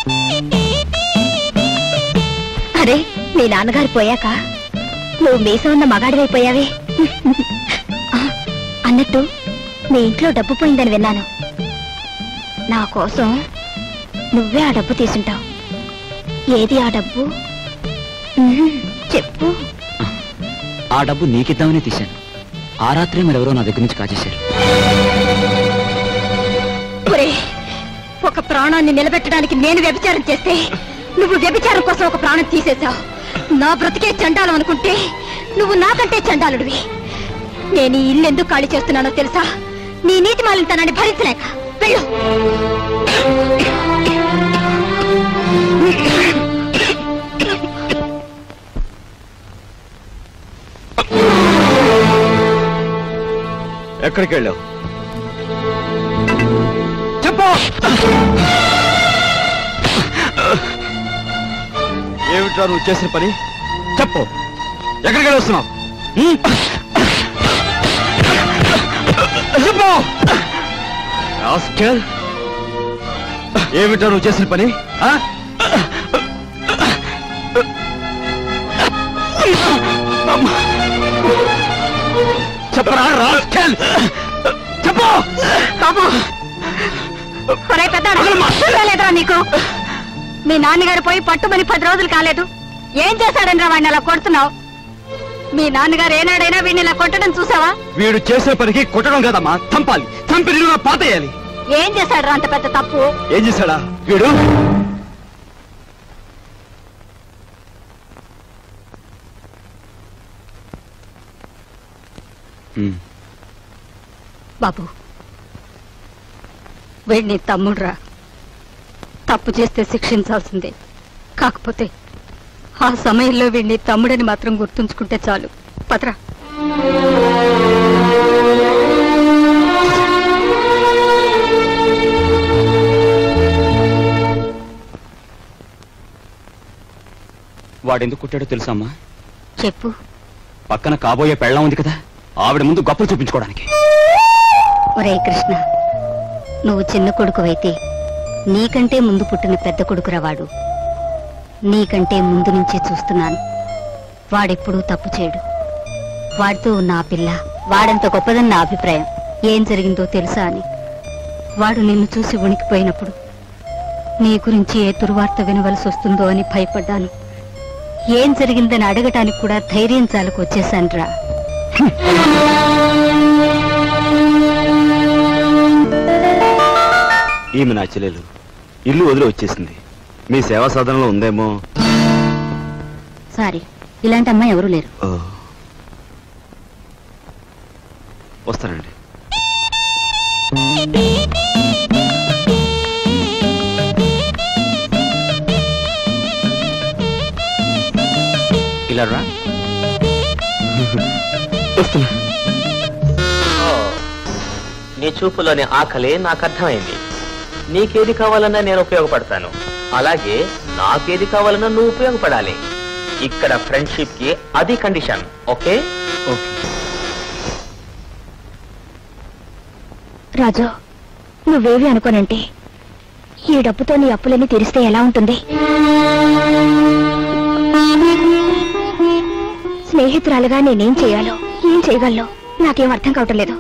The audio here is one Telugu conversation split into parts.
అరే మీ నాన్నగారు పోయాక నువ్వు మీసం ఉన్న మగాడివైపోయావే ఆ, అన్నట్టు మీ ఇంట్లో డబ్బు పోయిందని విన్నాను నా కోసం నువ్వే ఆ డబ్బు తీసుంటావు ఏది ఆ డబ్బు ఉహుం, చెప్పు ఆ డబ్బు నీకిద్దామని తీశాను ఆ రాత్రి మరెవరో నా దగ్గర నుంచి కాజేశారు ఒరే ఒక ప్రాణాన్ని నిలబెట్టడానికి నేను వ్యభిచారం చేస్తే నువ్వు వ్యభిచారం కోసం ఒక ప్రాణం తీసేశావు నా బ్రతికే చండాలం అనుకుంటే నువ్వు నాకంటే చండాలుడివి నేను ఈ ఇల్లు ఎందుకు ఖాళీ చేస్తున్నానో తెలుసా నీ నీతి మాలినతనాన్ని భరించలేక వెళ్ళు ఎక్కడికి వెళ్ళావు చెప్పు ఏమిట్రా నువ్వు చేసిన పని చెప్పు ఎక్కడికి వెళ్ళి వస్తున్నావు ఉం? చెప్పు రాస్కెల్. ఏమిట్రా నువ్వు చేసిన పని ఆ? చెప్పరా రాస్కెల్. చెప్పు బాబు ఒరే పెద్దాడు, లేదురా నీకు మీ నాన్నగారు పోయి పట్టుమని పది రోజులు కాలేదు ఏం చేశాడని వాడిని అలా కొడుతున్నావు మీ నాన్నగారు ఏనాడైనా వీడిని ఇలా కొట్టడం చూసావా వీడు చేసే పనికి కొట్టడం కదమ్మా చంపాలి చంపి నిలువుగా పాతేయాలి ఏం చేశాడు అంత పెద్ద తప్పు ఏం చేశాడా వీడు బాబు వీడిని తమ్ముడురా తప్పు చేస్తే శిక్షించాల్సిందే కాకపోతే ఆ సమయంలో వీడిని తమ్ముడని మాత్రం గుర్తుంచుకుంటే చాలు పదరా వాడెందుకు కుట్టాడో తెలుసా అమ్మా చెప్పు పక్కన కాబోయే పెళ్ళం ఉంది కదా ఆవిడ ముందు గొప్పలు చూపించుకోవడానికి ఒరే కృష్ణ నువ్వు చిన్న కొడుకువైతే నీకంటే ముందు పుట్టిన పెద్ద కొడుకురా వాడు నీకంటే ముందు నుంచే చూస్తున్నాను వాడెప్పుడూ తప్పు చేయడు వాడితో ఉన్న ఆ పిల్ల వాడంత గొప్పదని నా అభిప్రాయం ఏం జరిగిందో తెలుసా అని వాడు నిన్ను చూసి ఉనికిపోయినప్పుడు నీ గురించి ఏ దుర్వార్త వినవలసి వస్తుందో అని భయపడ్డాను ఏం జరిగిందని అడగటానికి కూడా ధైర్యం చాలకు వచ్చేసానురా ఈమె నా చెల్లెలు ఇల్లు వదిలి వచ్చేసింది మీ సేవా సాధనలో ఉందేమో సారీ ఇలాంటి అమ్మాయి ఎవరూ లేరు ఓ. వస్తానండి ఇలా రా వస్తున్నా ఓ, నీ చూపులోని ఆకలి నాకు అర్థమైంది నీకేది కావాలన్నా నేను ఉపయోగపడతాను అలాగే నాకేది కావాలన్నా నువ్వు ఉపయోగపడాలి ఇక్కడ ఫ్రెండ్షిప్ కి అది కండిషన్ ఓకే ఓకే రాజు నువ్వేవి అనుకోనంటే ఈ డబ్బుతో నీ అప్పులన్నీ తీరిస్తే ఎలా ఉంటుంది స్నేహితురాలుగా నేనేం చేయాలో ఏం చేయగలను నాకేం అర్థం కావటం లేదు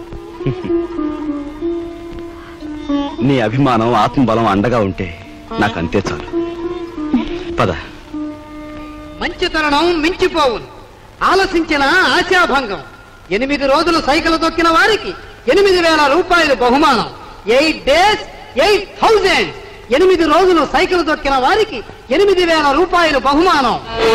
నీ అభిమానం ఆత్మబలం అండగా ఉంటే నాకు అంతే చాలు పద మంచితనం మించిపోవును ఆలసించిన ఆశాభంగం ఎనిమిది రోజులు సైకిల్ తొక్కిన వారికి ఎనిమిది వేల రూపాయలు బహుమానం ఎయిట్ డేస్ ఎయిట్ థౌజండ్ ఎనిమిది రోజులు సైకిల్ తొక్కిన వారికి ఎనిమిది వేల రూపాయలు బహుమానం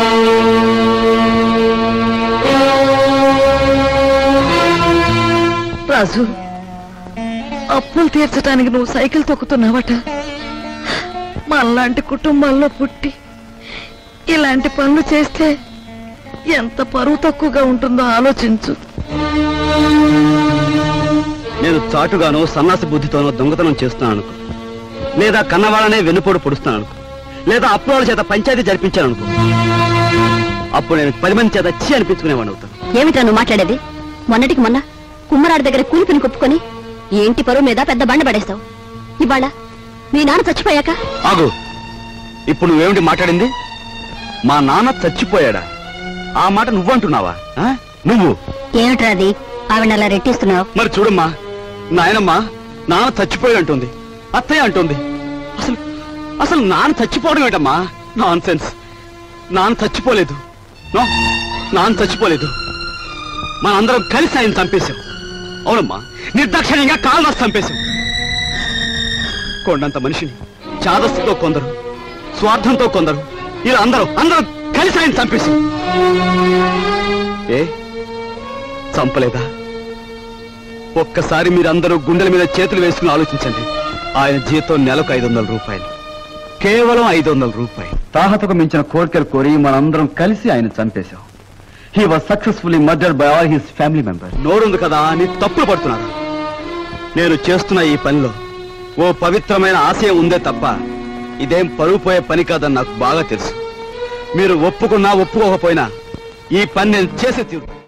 రాజు అప్పులు తీర్చడానికి నువ్వు సైకిల్ తొక్కుతున్నావట మనలాంటి కుటుంబాల్లో పుట్టి ఇలాంటి పనులు చేస్తే ఎంత పరువు తక్కువగా ఉంటుందో ఆలోచించు నేను చాటుగానో సన్నాసి బుద్ధితోనో దొంగతనం చేస్తున్నాను అనుకో లేదా కన్నవాళ్ళనే వెన్నుపోటు పొడుస్తున్నాను అనుకో లేదా అప్పుల చేత పంచాయతీ జరిపించాను అనుకో అప్పుడు నేను పది మంది చేత చీ అనిపించుకునేవాడు అవుతాను ఏమిటా నువ్వు మాట్లాడేది మొన్నటికి మొన్న కుమ్మరాడి దగ్గర కూలిపిని కొప్పుకొని ఈ ఇంటి పరువు మీద పెద్ద బండ పడేస్తావు ఇవాళ మీ నాన్న చచ్చిపోయాక ఆగు ఇప్పుడు నువ్వేమిటి మాట్లాడింది మా నాన్న చచ్చిపోయాడా ఆ మాట నువ్వంటున్నావా ఆ? నువ్వు ఏమిట్రా అది ఆవిడ అలా రెట్టిస్తున్నావు మరి చూడమ్మా నాయనమ్మా నాన్న చచ్చిపోయి అంటుంది అత్తయ్య అంటుంది అసలు అసలు నాన్న చచ్చిపోవడం ఏంటమ్మా నాన్ సెన్స్ నాన్న చచ్చిపోలేదు నో నాన్న చచ్చిపోలేదు మనందరం కలిసి ఆయన చంపేశాం అవునమ్మా నిర్దాక్షిణ్యంగా కాలు రాసి చంపేశాం కొండంత మనిషిని చాదస్తుతో కొందరు స్వార్థంతో కొందరు ఇలా అందరూ అందరూ కలిసి ఆయన చంపేశాం ఏ చంపలేదా ఒక్కసారి మీరందరూ గుండెల మీద చేతులు వేసుకుని ఆలోచించండి ఆయన జీతం నెలకు ఐదు వందల రూపాయలు కేవలం ఐదు వందల రూపాయలు తాహతకు మించిన కోరికలు కోరి మనందరం కలిసి ఆయన చంపేశాం he was successfully murdered by all his family member నోరుంది కదా అని తప్పులు పడుతున్నారు నేను చేస్తున్న ఈ పనిలో ఓ పవిత్రమైన ఆశయం ఉందే తప్ప ఇదేం పరువు పోయే పని కాదని నాకు బాగా తెలుసు మీరు ఒప్పుకున్నా ఒప్పుకోకపోయినా ఈ పని నేను చేసి తీరు